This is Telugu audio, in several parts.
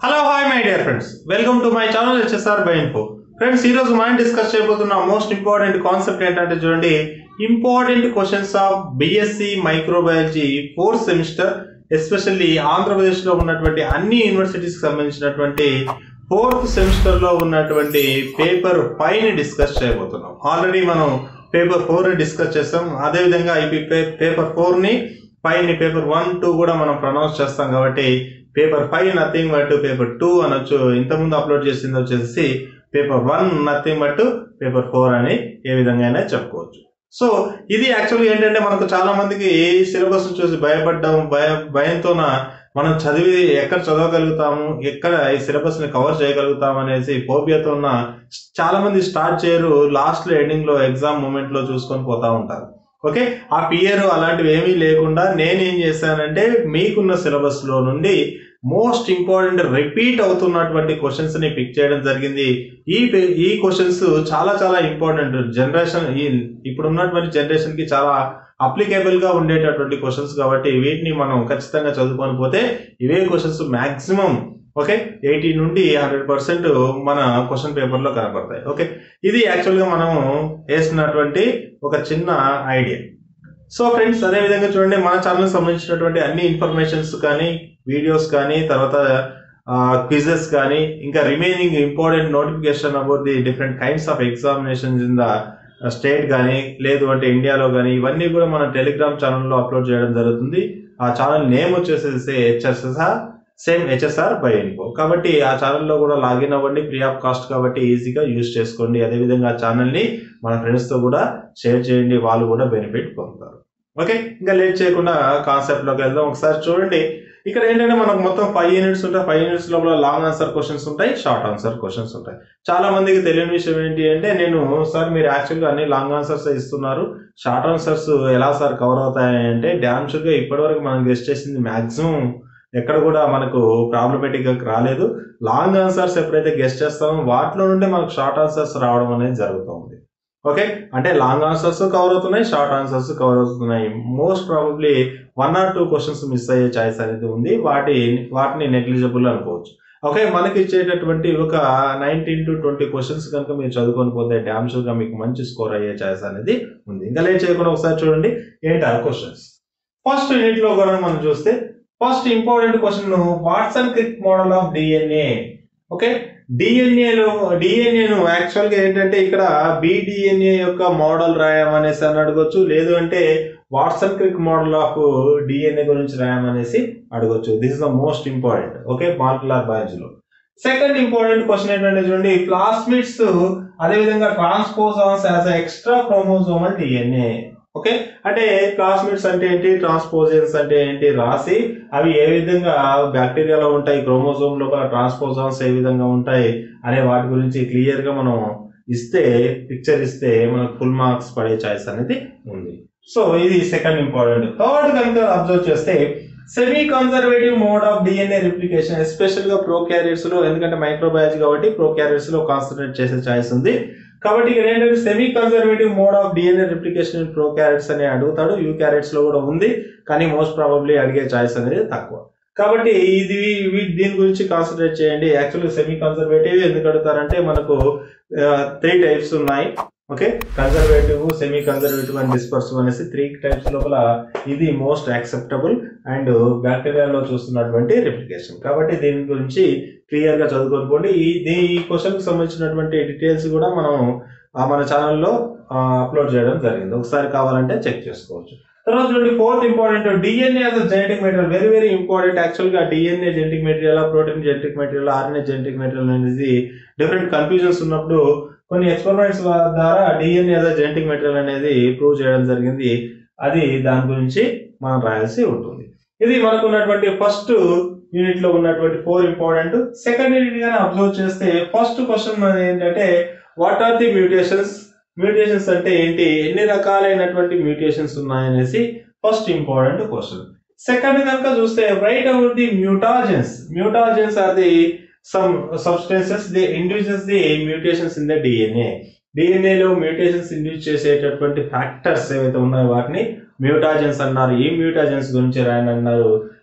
hello hi my dear friends welcome to my channel HSR by info friends ఈ రోజు మనం డిస్కస్ చేయబోతున్న మోస్ట్ ఇంపార్టెంట్ కాన్సెప్ట్ ఏంటంటే చూడండి important questions of BSc microbiology fourth semester especially Andhra Pradesh లో ఉన్నటువంటి అన్ని యూనివర్సిటీస్ కి సంబంధించినటువంటి ఫోర్త్ సెమిస్టర్ లో ఉన్నటువంటి పేపర్ ఫైవ్ ని డిస్కస్ చేయబోతున్నాం ఆల్రెడీ మనం పేపర్ ఫోర్ ని డిస్కస్ చేస్తాం అదేవిధంగా ఈ పేపర్ ఫోర్ ని ఫైవ్ ని పేపర్ వన్ టూ కూడా మనం ప్రొనౌన్స్ చేస్తాం కాబట్టి paper five nothing but paper two అనొచ్చు ఇంతకుముందు అప్లోడ్ చేసింది వచ్చేసి paper one nothing but paper four అని ఏ విధంగా అయినా చెప్పుకోవచ్చు సో ఇది యాక్చువల్గా ఏంటంటే మనకు చాలా మందికి ఈ సిలబస్ చూసి భయపడ్డాం భయ భయంతోన మనం చదివి ఎక్కడ చదవగలుగుతాము ఎక్కడ ఈ సిలబస్ ని కవర్ చేయగలుగుతాం అనేసి ఫోబియాతో ఉన్న చాలా మంది స్టార్ట్ చేయరు లాస్ట్ లో ఎండింగ్ లో ఎగ్జామ్ మూమెంట్ లో చూసుకొని పోతా ఉంటారు ఓకే ఆ పియర్ అలాంటివి ఏమీ లేకుండా నేనేం చేశానంటే మీకున్న సిలబస్ లో నుండి మోస్ట్ ఇంపార్టెంట్ రిపీట్ అవుతున్నటువంటి క్వశ్చన్స్ ని పిక్ చేయడం జరిగింది ఈ పే- ఈ క్వశ్చన్స్ చాలా చాలా ఇంపార్టెంట్ జనరేషన్ ఈ ఇప్పుడు ఉన్నటువంటి జనరేషన్ కి చాలా అప్లికేబుల్ గా ఉండేటటువంటి క్వశ్చన్స్ కాబట్టి వీటిని మనం ఖచ్చితంగా చదువుకొని పోతే ఇవే క్వశ్చన్స్ మాక్సిమం ఓకే ఎయిటీ నుండి హండ్రెడ్ పర్సెంట్ మన క్వశ్చన్ పేపర్ లో కనపడతాయి ఓకే ఇది యాక్చువల్ గా మనం వేసినటువంటి ఒక చిన్న ఐడియా సో ఫ్రెండ్స్ అదే విధంగా చూడండి మన ఛానల్ సంబంధించినటువంటి అన్ని ఇన్ఫర్మేషన్స్ కానీ వీడియోస్ కానీ తర్వాత క్విజెస్ కానీ ఇంకా remaining important notification about the different kinds of examinations in the state కానీ లేదు అంటే ఇండియాలో కానీ ఇవన్నీ కూడా మన టెలిగ్రామ్ ఛానల్లో అప్లోడ్ చేయడం జరుగుతుంది ఆ ఛానల్ నేమ్ వచ్చేసేసి HSSR same HSR by info కాబట్టి ఆ ఛానల్లో కూడా లాగిన్ అవ్వండి ఫ్రీ ఆఫ్ కాస్ట్ కాబట్టి ఈజీగా యూజ్ చేసుకోండి అదేవిధంగా ఆ ఛానల్ని మన ఫ్రెండ్స్తో కూడా షేర్ చేయండి వాళ్ళు కూడా బెనిఫిట్ పొందుతారు ఓకే ఇంకా లేట్ చేయకుండా కాన్సెప్ట్లోకి వెళ్దాం ఒకసారి చూడండి ఇక్కడ ఏంటంటే మనకు మొత్తం ఫైవ్ యూనిట్స్ ఉంటాయి ఫైవ్ యూనిట్స్ లోపల లాంగ్ ఆన్సర్ క్వశ్చన్స్ ఉంటాయి షార్ట్ ఆన్సర్ క్వశ్చన్స్ ఉంటాయి చాలా మందికి తెలియని విషయం ఏంటి అంటే నేను సార్ మీరు యాక్చువల్గా అన్ని లాంగ్ ఆన్సర్స్ ఇస్తున్నారు షార్ట్ ఆన్సర్స్ ఎలా సార్ కవర్ అవుతాయి అంటే డ్యామ్ షూర్గా ఇప్పటివరకు మనం గెస్ట్ చేసింది మాక్సిమం ఎక్కడ కూడా మనకు ప్రాబ్లమేటిక్ గా రాలేదు లాంగ్ ఆన్సర్స్ ఎప్పుడైతే గెస్ట్ చేస్తామో వాటిలో నుండే మనకు షార్ట్ ఆన్సర్స్ రావడం అనేది జరుగుతుంది ఓకే అంటే లాంగ్ ఆన్సర్స్ కవర్ అవుతున్నాయి షార్ట్ ఆన్సర్స్ కవర్ అవుతున్నాయి most probably one or two questions miss అయ్యే ఛాయిస్ అనేది ఉంది వాటి వాటిని నెగ్లిజిబుల్ అనుకోవచ్చు ఓకే మనకి ఇచ్చేటటువంటి ఒక నైన్టీన్ టు ట్వంటీ క్వశ్చన్స్ కనుక మీరు చదువుకొని పోతే డ్యామ్ షూర్గా మీకు మంచి స్కోర్ అయ్యే ఛాయిస్ అనేది ఉంది ఇంకా లేట్ చేయకుండా ఒకసారి చూడండి ఏంటి ఆ క్వశ్చన్స్ ఫస్ట్ యూనిట్ లో కూడా మనం చూస్తే first important question Watson Crick model of DNA okay డిఎన్ఏలో డిఎన్ఏను యాక్చువల్ గా ఏంటంటే ఇక్కడ బిడిఎన్ఏ యొక్క మోడల్ రాయమనేసి అని అడగొచ్చు లేదు అంటే Watson Crick model of DNA గురించి రాయమనేసి అడగొచ్చు this is the most important okay molecular బయాలజీలో సెకండ్ ఇంపార్టెంట్ క్వశ్చన్ ఏంటంటే చూడండి ప్లాస్మిడ్స్ అదేవిధంగా transposons as extra chromosomal DNA okay అంటే ప్లాస్మిడ్స్ అంటే ఏంటి ట్రాన్స్పోజన్స్ అంటే ఏంటి రాసి అవి ఏ విధంగా బ్యాక్టీరియాలో ఉంటాయి క్రోమోజోమ్ లోపల ట్రాన్స్పోజాన్స్ ఏ విధంగా ఉంటాయి అనే వాటి గురించి క్లియర్ గా మనం ఇస్తే పిక్చర్ ఇస్తే మనకు ఫుల్ మార్క్స్ పడే ఛాయిస్ అనేది ఉంది సో ఇది సెకండ్ ఇంపార్టెంట్ థర్డ్ కనుక అబ్జర్వ్ చేస్తే semi conservative mode of DNA replication special గా ప్రో క్యారియర్స్ లో ఎందుకంటే మైక్రోబయాలజీ కాబట్టి ప్రో క్యారియర్స్ లో కాన్సన్ట్రేట్ చేసే ఛాయిస్ ఉంది కాబట్టి ఇక్కడ ఏంటంటే semi conservative mode of DNA replication prokaryotes అని అడుగుతాడు యూ క్యారెట్స్ లో కూడా ఉంది కానీ మోస్ట్ ప్రాబబ్లీ అడిగే ఛాయిస్ అనేది తక్కువ కాబట్టి ఇది వీ- దీని గురించి కాన్సన్ట్రేట్ చేయండి యాక్చువల్లీ సెమీ కన్జర్వేటివ్ ఎందుకు అడుగుతారంటే మనకు త్రీ టైప్స్ ఉన్నాయి okay conservative semi conservative and dispersive అనేసి త్రీ టైప్స్ లోపల ఇది మోస్ట్ యాక్సెప్టబుల్ అండ్ బ్యాక్టీరియాలో చూస్తున్నటువంటి రిప్లికేషన్ కాబట్టి దీని గురించి క్లియర్ గా చదువుకోనుకోండి ఈ దీ- ఈ క్వశ్చన్ కి సంబంధించినటువంటి డీటెయిల్స్ కూడా మనం ఆ, మన ఛానల్లో అప్లోడ్ చేయడం జరిగింది ఒకసారి కావాలంటే చెక్ చేసుకోవచ్చు తర్వాత చూడండి fourth important DNA as genetic material very very important actual గా DNA genetic material protein genetic material RNA genetic material అనేది డిఫరెంట్ కన్ఫ్యూజన్స్ ఉన్నప్పుడు కొన్ని ఎక్స్పెరిమెంట్స్ ద్వారా డిఎన్ఏ అస్ జెనెటిక్ మెటీరియల్ అనేది ప్రూవ్ చేయడం జరిగింది అది దాని గురించి మనం రాయాల్సి ఉంటుంది ఇది మనకు ఉన్నటువంటి ఫస్ట్ యూనిట్ లో ఉన్నటువంటి ఫోర్ ఇంపార్టెంట్ సెకండ్ యూనిట్ గానే అబ్జర్వ్ చేస్తే ఫస్ట్ క్వశ్చన్ ఏంటంటే what are the mutations mutations అంటే ఏంటి ఎన్ని రకాలైనటువంటి మ్యూటేషన్స్ ఉన్నాయనేసి ఫస్ట్ ఇంపార్టెంట్ క్వశ్చన్ సెకండ్ కనుక చూస్తే right about the mutagens mutagens are the some substances the induces the mutations in the DNA DNA లో మ్యూటేషన్స్ ఇండ్యూస్ చేసేటటువంటి ఫ్యాక్టర్స్ ఏవైతే ఉన్నాయో వాటిని మ్యూటాజెన్స్ అన్నారు ఈ మ్యూటాజెన్స్ గురించి రాయని అన్నారు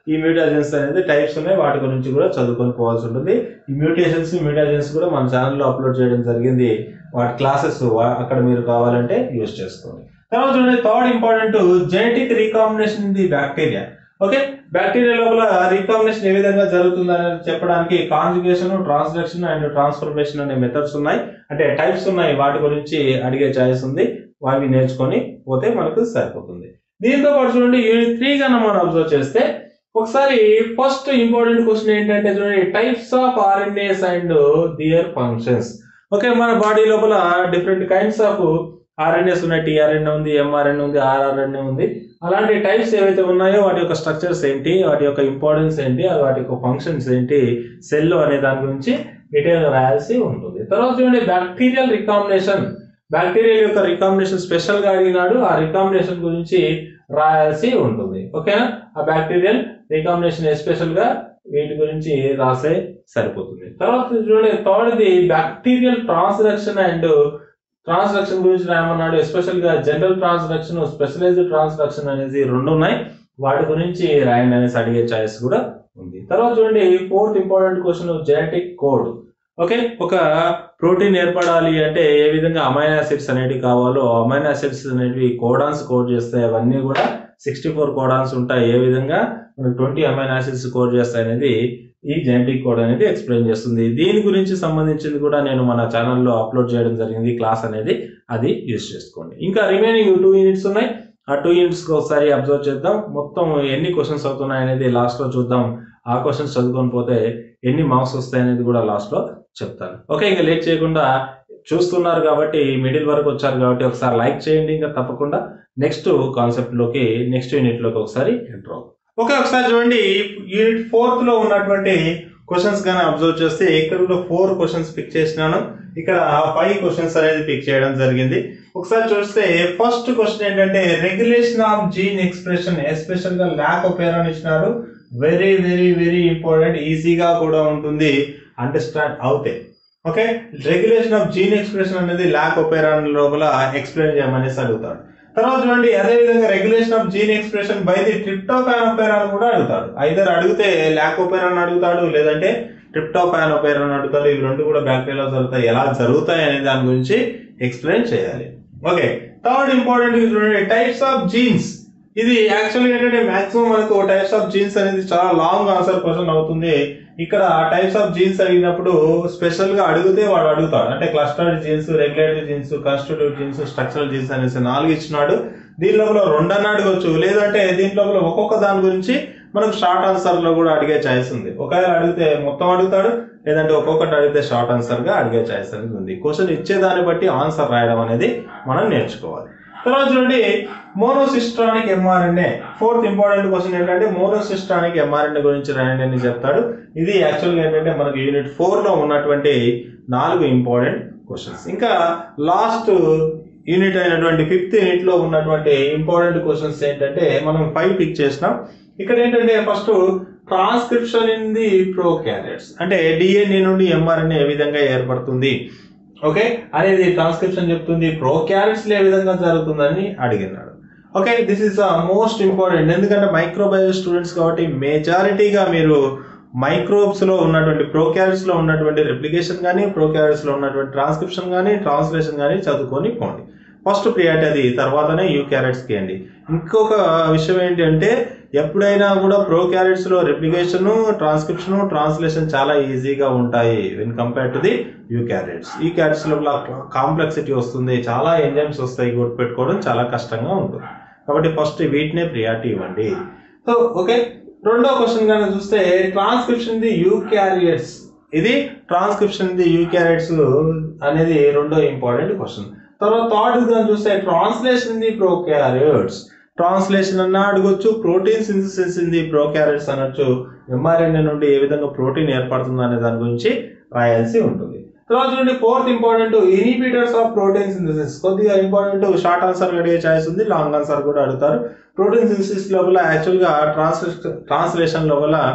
ఈ మ్యూటాజన్స్ అనేది టైప్స్ ఉన్నాయి వాటి గురించి కూడా చదువుకొని పోవాల్సి ఉంటుంది ఈ మ్యూటేషన్స్ మ్యూటాజన్స్ కూడా మన ఛానల్లో అప్లోడ్ చేయడం జరిగింది వాటి క్లాసెస్ అక్కడ మీరు కావాలంటే యూజ్ చేసుకోండి తర్వాత చూడండి third important genetic recombination in the bacteria okay bacteria లోపల రీకాంబినేషన్ ఏ విధంగా జరుగుతుంది అనేది చెప్పడానికి కాంజుగేషన్ ట్రాన్స్డక్షన్ అండ్ ట్రాన్స్ఫర్మేషన్ అనే మెథడ్స్ ఉన్నాయి అంటే టైప్స్ ఉన్నాయి వాటి గురించి అడిగే ఛాయిస్ ఉంది అవి నేర్చుకొని పోతే మనకు సరిపోతుంది దీంతో పాటు చూడండి యూనిట్ త్రీ కన్నా మనం అబ్జర్వ్ చేస్తే ఒకసారి ఫస్ట్ ఇంపార్టెంట్ క్వశ్చన్ ఏంటంటే చూడండి types of RNAs and their functions okay మన బాడీ లోపల డిఫరెంట్ కైండ్స్ ఆఫ్ ఆర్ఎన్ఏస్ ఉన్నాయి టీఆర్ఎన్ఏ ఉంది ఎంఆర్ఎన్ఏ ఉంది ఆర్ఆర్ఎన్ఏ ఉంది అలాంటి టైప్స్ ఏవైతే ఉన్నాయో వాటి యొక్క స్ట్రక్చర్స్ ఏంటి వాటి యొక్క ఇంపార్టెన్స్ ఏంటి వాటి యొక్క ఫంక్షన్స్ ఏంటి సెల్ అనే దాని గురించి డీటెయిల్ రాయాల్సి ఉంటుంది తర్వాత చూడండి బ్యాక్టీరియల్ రికాంబినేషన్ బ్యాక్టీరియల్ యొక్క రికాంబినేషన్ స్పెషల్ గా అడిగినాడు ఆ రికాంబినేషన్ గురించి రాయాల్సి ఉంటుంది ఓకేనా ఆ బ్యాక్టీరియల్ రికాంబినేషన్ ఎస్పెషల్ గా వీటి గురించి రాసే సరిపోతుంది తర్వాత చూడండి థర్డ్ది బ్యాక్టీరియల్ ట్రాన్స్డక్షన్ అండ్ ట్రాన్స్డక్షన్ గురించి రాయమన్నాడు ఎస్పెషల్ గా జనరల్ ట్రాన్స్డక్షన్ స్పెషలైజ్డ్ ట్రాన్స్డక్షన్ అనేది రెండు ఉన్నాయి వాటి గురించి రాయండి అనేసి అడిగే ఛాయిస్ కూడా ఉంది తర్వాత చూడండి fourth important question genetic code okay ఒక ప్రోటీన్ ఏర్పడాలి అంటే ఏ విధంగా అమైన్ యాసిడ్స్ అనేవి కావాలో అమైన్ యాసిడ్స్ అనేవి కోడాన్స్ కోడ్ చేస్తాయి అవన్నీ కూడా సిక్స్టీ ఫోర్ కోడాన్స్ ఉంటాయి ఏ విధంగా మనకి ట్వంటీ అమైన్ యాసిడ్స్ కోడ్ చేస్తాయి అనేది ఈ జెనెటిక్ కోడ్ అనేది ఎక్స్ప్లెయిన్ చేస్తుంది దీని గురించి సంబంధించింది కూడా నేను మన ఛానల్లో అప్లోడ్ చేయడం జరిగింది క్లాస్ అనేది అది యూజ్ చేసుకోండి ఇంకా రిమైనింగ్ టూ యూనిట్స్ ఉన్నాయి ఆ టూ యూనిట్స్ ఒకసారి అబ్జర్వ్ చేద్దాం మొత్తం ఎన్ని క్వశ్చన్స్ అవుతున్నాయి అనేది లాస్ట్ లో చూద్దాం ఆ క్వశ్చన్స్ చదువుకొని పోతే ఎన్ని మార్క్స్ వస్తాయి అనేది కూడా లాస్ట్ లో చెప్తాను ఓకే ఇంకా లేట్ చేయకుండా చూస్తున్నారు కాబట్టి మిడిల్ వరకు వచ్చారు కాబట్టి ఒకసారి లైక్ చేయండి ఇంకా తప్పకుండా నెక్స్ట్ కాన్సెప్ట్ లోకి నెక్స్ట్ యూనిట్ లోకి ఒకసారి ఎంటర్ అవుతాం ఓకే ఒకసారి చూడండి యూనిట్ ఫోర్త్ లో ఉన్నటువంటి క్వశ్చన్స్ కానీ అబ్జర్వ్ చేస్తే ఇక్కడ కూడా ఫోర్ క్వశ్చన్స్ పిక్ చేసినాను ఇక్కడ ఫైవ్ క్వశ్చన్స్ అనేది పిక్ చేయడం జరిగింది ఒకసారి చూస్తే ఫస్ట్ క్వశ్చన్ ఏంటంటే regulation of gene expression special గా ల్యాక్ ఆఫ్ అని ఇచ్చినారు వెరీ వెరీ వెరీ ఇంపార్టెంట్ ఈజీగా కూడా ఉంటుంది అండర్స్టాండ్ అవుతే okay regulation of gene expression అనేది ల్యాక్ ఒపేరాన్ లోపల ఎక్స్ప్లెయిన్ చేయమనేసి అడుగుతాడు తర్వాత చూడండి అదే విధంగా regulation of gene expression by the tryptophan operon కూడా అడుగుతాడు ఐదర్ అడిగితే ల్యాక్ ఒపేరాన్ అడుగుతాడు లేదంటే ట్రిప్టోఫాన్ ఒపేరాన్ అడుగుతాడు ఇవి రెండు కూడా బ్యాక్టీరియాలో జరుగుతాయి ఎలా జరుగుతాయి అనే దాని గురించి ఎక్స్ప్లెయిన్ చేయాలి ఓకే థర్డ్ ఇంపార్టెంట్ చూడండి టైప్స్ ఆఫ్ జీన్స్ ఇది యాక్చువల్గా ఏంటంటే మాక్సిమం మనకు టైప్స్ ఆఫ్ జీన్స్ అనేది చాలా లాంగ్ ఆన్సర్ క్వశ్చన్ అవుతుంది ఇక్కడ టైప్స్ ఆఫ్ జీన్స్ అడిగినప్పుడు స్పెషల్ గా అడిగితే వాడు అడుగుతాడు అంటే clustered genes regulatory genes constitutive genes structural genes అనేసి నాలుగు ఇచ్చినాడు దీని లోపల రెండన్న అడగొచ్చు లేదంటే దీని లోపల ఒక్కొక్క దాని గురించి మనకు షార్ట్ ఆన్సర్ లో కూడా అడిగే ఛాయిస్ ఉంది ఒకవేళ అడిగితే మొత్తం అడుగుతాడు లేదంటే ఒక్కొక్కటి అడిగితే షార్ట్ ఆన్సర్ గా అడిగే ఛాయిస్ అనేది ఉంది క్వశ్చన్ ఇచ్చేదాన్ని బట్టి ఆన్సర్ రాయడం అనేది మనం నేర్చుకోవాలి తర్వాత చూడండి monocistronic mRNA fourth important question ఏంటంటే మోనోసిస్ట్రానిక్ ఎంఆర్ఎన్ఏ గురించి రాయండి అని చెప్తాడు ఇది యాక్చువల్గా ఏంటంటే మనకు యూనిట్ ఫోర్ లో ఉన్నటువంటి నాలుగు ఇంపార్టెంట్ క్వశ్చన్స్ ఇంకా లాస్ట్ యూనిట్ అయినటువంటి ఫిఫ్త్ యూనిట్ లో ఉన్నటువంటి ఇంపార్టెంట్ క్వశ్చన్స్ ఏంటంటే మనం ఫైవ్ పిక్ చేసినాం ఇక్కడ ఏంటంటే first transcription in the prokaryotes అంటే డిఎన్ఏ నుండి ఎంఆర్ఎన్ఏ ఏ విధంగా ఏర్పడుతుంది ఓకే అనేది ట్రాన్స్క్రిప్షన్ చెప్తుంది ప్రో క్యారెట్స్ ఏ విధంగా జరుగుతుందని అడిగినాడు okay this is most important ఎందుకంటే మైక్రోబయాలజీ స్టూడెంట్స్ కాబట్టి మెజారిటీగా మీరు మైక్రోబ్స్ లో ఉన్నటువంటి ప్రోక్యారెట్స్ లో ఉన్నటువంటి రెప్లికేషన్ కానీ ప్రోక్యారెట్స్ లో ఉన్నటువంటి ట్రాన్స్క్రిప్షన్ కానీ ట్రాన్స్లేషన్ కానీ చదువుకొని పోండి ఫస్ట్ ప్రియారిటీ అది తర్వాతనే యూ క్యారెట్స్ కి అండి ఇంకొక విషయం ఏంటంటే ఎప్పుడైనా కూడా ప్రో క్యారెట్స్ లో రెప్లికేషన్ ట్రాన్స్క్రిప్షన్ ట్రాన్స్లేషన్ చాలా ఈజీగా ఉంటాయి when compare to the eukaryotes eukaryotes లో కాంప్లెక్సిటీ వస్తుంది చాలా ఎంజైమ్స్ వస్తాయి గుర్తుపెట్టుకోవడం చాలా కష్టంగా ఉంటుంది కాబట్టి ఫస్ట్ వీటినే ప్రియారిటీ ఇవ్వండి సో ఓకే రెండో క్వశ్చన్ కనుక చూస్తే ట్రాన్స్క్రిప్షన్ ది యూ క్యారియర్స్ ఇది ట్రాన్స్క్రిప్షన్ ది యూ క్యారియర్స్ అనేది రెండో ఇంపార్టెంట్ క్వశ్చన్ తర్వాత థర్డ్ కానీ చూస్తే translation the prokaryotes translation అన్న అడగొచ్చు protein synthesis in the prokaryotes అనొచ్చు ఎంఆర్ఎన్ఏ నుండి ఏ విధంగా ప్రోటీన్ ఏర్పడుతుంది అనే దాని గురించి రాయాల్సి ఉంటుంది తర్వాత చూడండి fourth important inhibitors of protein synthesis కొద్దిగా ఇంపార్టెంట్ షార్ట్ ఆన్సర్ అడిగే ఛాయిస్ ఉంది లాంగ్ ఆన్సర్ కూడా అడుగుతారు ప్రోటీన్ సింథసిస్ లోపల యాక్చువల్ గా ట్రాన్స్లేషన్ ట్రాన్స్లేషన్ లోపల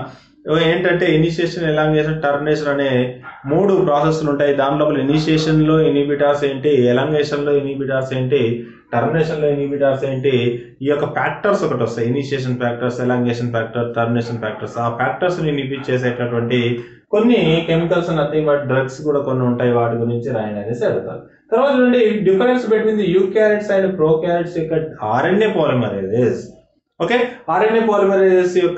ఏంటంటే ఇనిషియేషన్ ఎలాంగేషన్ టర్మినేషన్ అనే మూడు ప్రాసెస్లు ఉంటాయి దాని లోపల ఇనిషియేషన్ లో ఇనిబిటార్స్ ఏంటి ఎలాంగేషన్ లో ఇనిబిటార్స్ ఏంటి టర్మినేషన్ లో ఇనిబిటార్స్ ఏంటి ఈ యొక్క ఫ్యాక్టర్స్ ఒకటి వస్తాయి initiation factors elongation factor termination factors ఆ ఫ్యాక్టర్స్ ని ఇనిబిట్ చేసేటటువంటి కొన్ని కెమికల్స్ నథింగ్ బట్ డ్రగ్స్ కూడా కొన్ని ఉంటాయి వాటి గురించి రాయని అనేసి అడుగుతారు తర్వాత నుండి difference between the eukaryotes and prokaryotes యొక్క RNA polymerases okay RNA polymerases యొక్క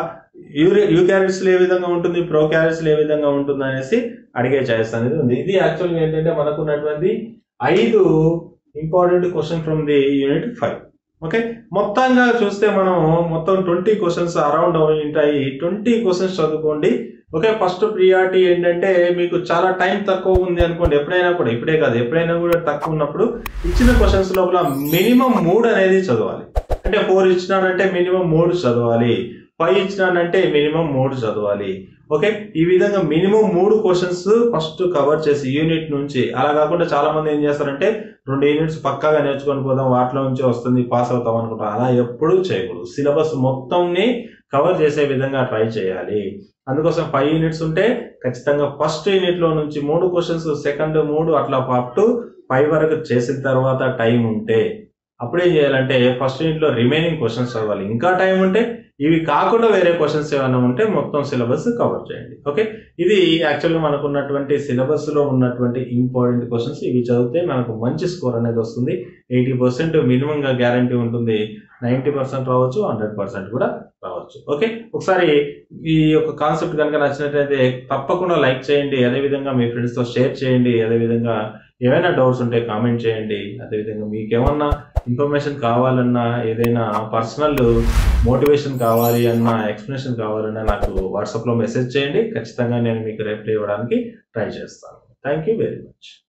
యూరి యూక్యారెట్స్ ఏ విధంగా ఉంటుంది ప్రోక్యారెట్స్ ఏ విధంగా ఉంటుంది అనేసి అడిగే ఛాయిస్ అనేది ఉంది ఇది యాక్చువల్గా ఏంటంటే మనకున్నటువంటి ఐదు important question from the unit five okay మొత్తంగా చూస్తే మనం మొత్తం ట్వంటీ క్వశ్చన్స్ అరౌండ్ ఉంటాయి ట్వంటీ క్వశ్చన్స్ చదువుకోండి ఓకే ఫస్ట్ ప్రియారిటీ ఏంటంటే మీకు చాలా టైం తక్కువ ఉంది అనుకోండి ఎప్పుడైనా కూడా ఇప్పుడే కాదు ఎప్పుడైనా కూడా తక్కువ ఉన్నప్పుడు ఇచ్చిన క్వశ్చన్స్ లోపల మినిమం మూడు అనేది చదవాలి అంటే ఫోర్ ఇచ్చినానంటే మినిమం మూడు చదవాలి ఫైవ్ ఇచ్చినానంటే మినిమం మూడు చదవాలి ఓకే ఈ విధంగా మినిమం మూడు క్వశ్చన్స్ ఫస్ట్ కవర్ చేసి యూనిట్ నుంచి అలా కాకుండా చాలా మంది ఏం చేస్తారంటే రెండు యూనిట్స్ పక్కాగా నేర్చుకొని పోదాం వాటిలో నుంచి వస్తుంది పాస్ అవుతాం అనుకుంటాం అలా ఎప్పుడూ చేయకూడదు సిలబస్ మొత్తంని కవర్ చేసే విధంగా ట్రై చేయాలి అందుకోసం ఫైవ్ యూనిట్స్ ఉంటే ఖచ్చితంగా ఫస్ట్ యూనిట్ లో నుంచి మూడు క్వశ్చన్స్ సెకండ్ మూడు అట్లా అప్ టు ఫైవ్ వరకు చేసిన తర్వాత టైం ఉంటే అప్పుడు ఏం చేయాలంటే ఫస్ట్ యూనిట్ లో రిమైనింగ్ క్వశ్చన్స్ చదవాలి ఇంకా టైం ఉంటే ఇవి కాకుండా వేరే క్వశ్చన్స్ ఏమైనా ఉంటే మొత్తం సిలబస్ కవర్ చేయండి ఓకే ఇది యాక్చువల్గా మనకు ఉన్నటువంటి సిలబస్ లో ఉన్నటువంటి ఇంపార్టెంట్ క్వశ్చన్స్ ఇవి చదివితే మనకు మంచి స్కోర్ అనేది వస్తుంది ఎయిటీ పర్సెంట్ మినిమం గా గ్యారంటీ ఉంటుంది నైంటీ పర్సెంట్ రావచ్చు హండ్రెడ్ పర్సెంట్ కూడా రావచ్చు ఓకే ఒకసారి ఈ యొక్క కాన్సెప్ట్ కనుక నచ్చినట్లయితే తప్పకుండా లైక్ చేయండి అదేవిధంగా మీ ఫ్రెండ్స్తో షేర్ చేయండి అదేవిధంగా ఏమైనా డౌట్స్ ఉంటే కామెంట్ చేయండి అదేవిధంగా మీకు ఏమన్నా ఇన్ఫర్మేషన్ కావాలన్నా ఏదైనా పర్సనల్ మోటివేషన్ కావాలి అన్నా ఎక్స్ప్లెనేషన్ కావాలన్నా నాకు వాట్సాప్లో మెసేజ్ చేయండి ఖచ్చితంగా నేను మీకు రిప్లై ఇవ్వడానికి ట్రై చేస్తాను థ్యాంక్ యూ వెరీ మచ్